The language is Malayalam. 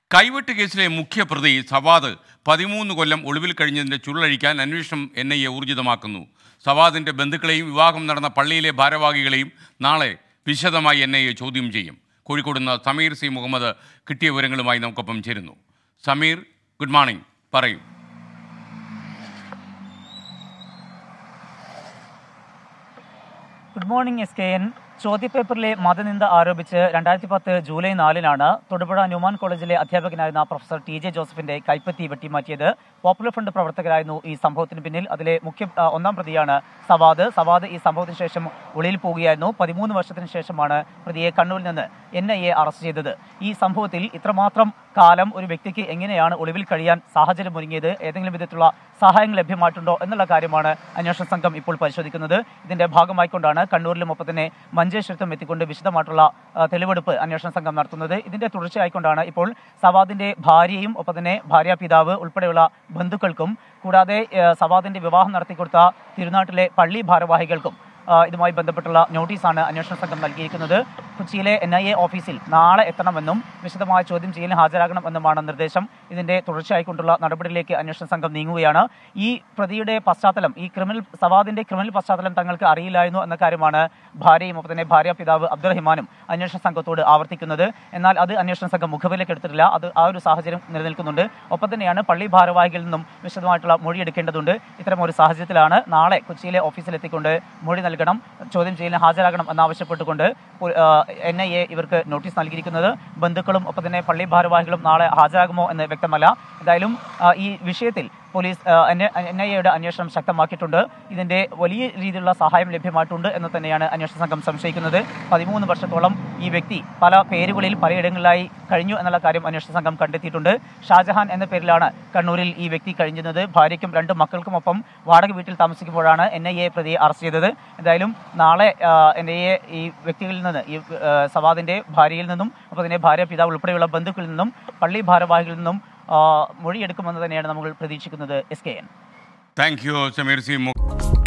കൈവെട്ട് കേസിലെ മുഖ്യപ്രതി സവാദ് പതിമൂന്ന് കൊല്ലം ഒളിവിൽ കഴിഞ്ഞതിന്റെ ചുരുളഴിക്കാൻ അന്വേഷണം എൻ ഐ എ ഊർജിതമാക്കുന്നു സവാദിന്റെ ബന്ധുക്കളെയും വിവാഹം നടന്ന പള്ളിയിലെ ഭാരവാഹികളെയും നാളെ വിശദമായി എൻ ഐ എ ചോദ്യം ചെയ്യും കോഴിക്കോട് നിന്ന് സമീർ സി മുഹമ്മദ് കിട്ടിയ വിവരങ്ങളുമായി നമുക്കൊപ്പം ചേരുന്നു സമീർ ഗുഡ് മോർണിംഗ് പറയൂ good morning S K N ചോദ്യപേപ്പറിലെ മതനിന്ദ ആരോപിച്ച് രണ്ടായിരത്തി പത്ത് ജൂലൈ നാലിനാണ് തൊടുപുഴ ന്യൂമാൻ കോളേജിലെ അധ്യാപകനായിരുന്ന പ്രൊഫസർ ടി ജെ ജോസഫിന്റെ കൈപ്പത്തി വെട്ടിമാറ്റിയത് പോപ്പുലർ ഫ്രണ്ട് പ്രവർത്തകരായിരുന്നു ഈ സംഭവത്തിന് പിന്നിൽ അതിലെ മുഖ്യ ആ, ഒന്നാം പ്രതിയാണ് സവാദ് സവാദ് ഈ സംഭവത്തിന് ശേഷം ഒളിയിൽ പോവുകയായിരുന്നു പതിമൂന്ന് വർഷത്തിന് ശേഷമാണ് പ്രതിയെ കണ്ണൂരിൽ നിന്ന് എൻ ഐ എ അറസ്റ്റ് ചെയ്തത് ഈ സംഭവത്തിൽ ഇത്രമാത്രം കാലം ഒരു വ്യക്തിക്ക് എങ്ങനെയാണ് ഒളിവിൽ കഴിയാൻ സാഹചര്യം ഒരുങ്ങിയത് ഏതെങ്കിലും വിധത്തിലുള്ള സഹായങ്ങൾ ലഭ്യമായിട്ടുണ്ടോ എന്നുള്ള കാര്യമാണ് അന്വേഷണ സംഘം ഇപ്പോൾ പരിശോധിക്കുന്നത് ഇതിന്റെ ഭാഗമായിക്കൊണ്ടാണ് കണ്ണൂരിലും ഒപ്പം തന്നെ മഞ്ചേശ്വരത്തും എത്തിക്കൊണ്ട് വിശദമായിട്ടുള്ള ആ, തെളിവെടുപ്പ് അന്വേഷണ സംഘം നടത്തുന്നത് ഇതിന്റെ തുടർച്ചയായിക്കൊണ്ടാണ് ഇപ്പോൾ സവാദിന്റെ ഭാര്യയും ഒപ്പം തന്നെ ഭാര്യാപിതാവ് ഉൾപ്പെടെയുള്ള ബന്ധുക്കൾക്കും കൂടാതെ ആ, സവാദിന്റെ വിവാഹം നടത്തിക്കൊടുത്ത തിരുനാട്ടിലെ പള്ളി ഭാരവാഹികൾക്കും ആ, ഇതുമായി ബന്ധപ്പെട്ടുള്ള നോട്ടീസാണ് അന്വേഷണ സംഘം നൽകിയിരിക്കുന്നത് കൊച്ചിയിലെ എൻ ഐ എ ഓഫീസിൽ നാളെ എത്തണമെന്നും വിശദമായ ചോദ്യം ചെയ്യലിന് ഹാജരാകണമെന്നുമാണ് നിർദ്ദേശം ഇതിന്റെ തുടർച്ചയായിക്കൊണ്ടുള്ള നടപടിയിലേക്ക് അന്വേഷണ സംഘം നീങ്ങുകയാണ് ഈ പ്രതിയുടെ പശ്ചാത്തലം ഈ ക്രിമിനൽ സവാദിന്റെ ക്രിമിനൽ പശ്ചാത്തലം തങ്ങൾക്ക് അറിയില്ലായിരുന്നു എന്ന കാര്യമാണ് ഭാര്യയും ഒപ്പം തന്നെ ഭാര്യ പിതാവ് അബ്ദുറഹിമാനും അന്വേഷണ സംഘത്തോട് ആവർത്തിക്കുന്നത് എന്നാൽ അത് അന്വേഷണ സംഘം മുഖവിലേക്ക് എടുത്തിട്ടില്ല അത് ആ ഒരു സാഹചര്യം നിലനിൽക്കുന്നുണ്ട് ഒപ്പം തന്നെയാണ് പള്ളി ഭാരവാഹികളിൽ നിന്നും വിശദമായിട്ടുള്ള മൊഴി എടുക്കേണ്ടതുണ്ട് ഇത്തരം ഒരു സാഹചര്യത്തിലാണ് നാളെ കൊച്ചിയിലെ ഓഫീസിലെത്തിക്കൊണ്ട് മൊഴി നൽകണം ചോദ്യം ചെയ്യലിന് ഹാജരാകണം എന്നാവശ്യപ്പെട്ടുകൊണ്ട് എൻ ഐ എ ഇവർക്ക് നോട്ടീസ് നൽകിയിരിക്കുന്നത് ബന്ധുക്കളും ഒപ്പം തന്നെ പള്ളി ഭാരവാഹികളും നാളെ ഹാജരാകുമോ എന്ന് വ്യക്തമല്ല എന്തായാലും ആ, ഈ വിഷയത്തിൽ പോലീസ് എൻ ഐ എയുടെ അന്വേഷണം ശക്തമാക്കിയിട്ടുണ്ട് ഇതിന്റെ വലിയ രീതിയിലുള്ള സഹായം ലഭ്യമായിട്ടുണ്ട് എന്ന് തന്നെയാണ് അന്വേഷണ സംഘം സംശയിക്കുന്നത് പതിമൂന്ന് വർഷത്തോളം ഈ വ്യക്തി പല പേരുകളിൽ പലയിടങ്ങളിലായി കഴിഞ്ഞു എന്നുള്ള കാര്യം അന്വേഷണ സംഘം കണ്ടെത്തിയിട്ടുണ്ട് ഷാജഹാൻ എന്ന പേരിലാണ് കണ്ണൂരിൽ ഈ വ്യക്തി കഴിഞ്ഞിരുന്നത് ഭാര്യയ്ക്കും രണ്ട് മക്കൾക്കുമൊപ്പം വാടക വീട്ടിൽ താമസിക്കുമ്പോഴാണ് എൻ ഐ എ പ്രതിയെ അറസ്റ്റ് ചെയ്തത് എന്തായാലും നാളെ എൻ ഐ എ ഈ വ്യക്തികളിൽ നിന്ന് ഈ ആ, സവാദിന്റെ ഭാര്യയിൽ നിന്നും ഒപ്പം തന്നെ ഭാര്യ പിതാവ് ഉൾപ്പെടെയുള്ള ബന്ധുക്കളിൽ നിന്നും പള്ളി ഭാരവാഹികളിൽ നിന്നും ആ, മൊഴിയെടുക്കുമെന്ന് തന്നെയാണ് നമ്മൾ പ്രതീക്ഷിക്കുന്നത് S K N thank you Sameer സി മു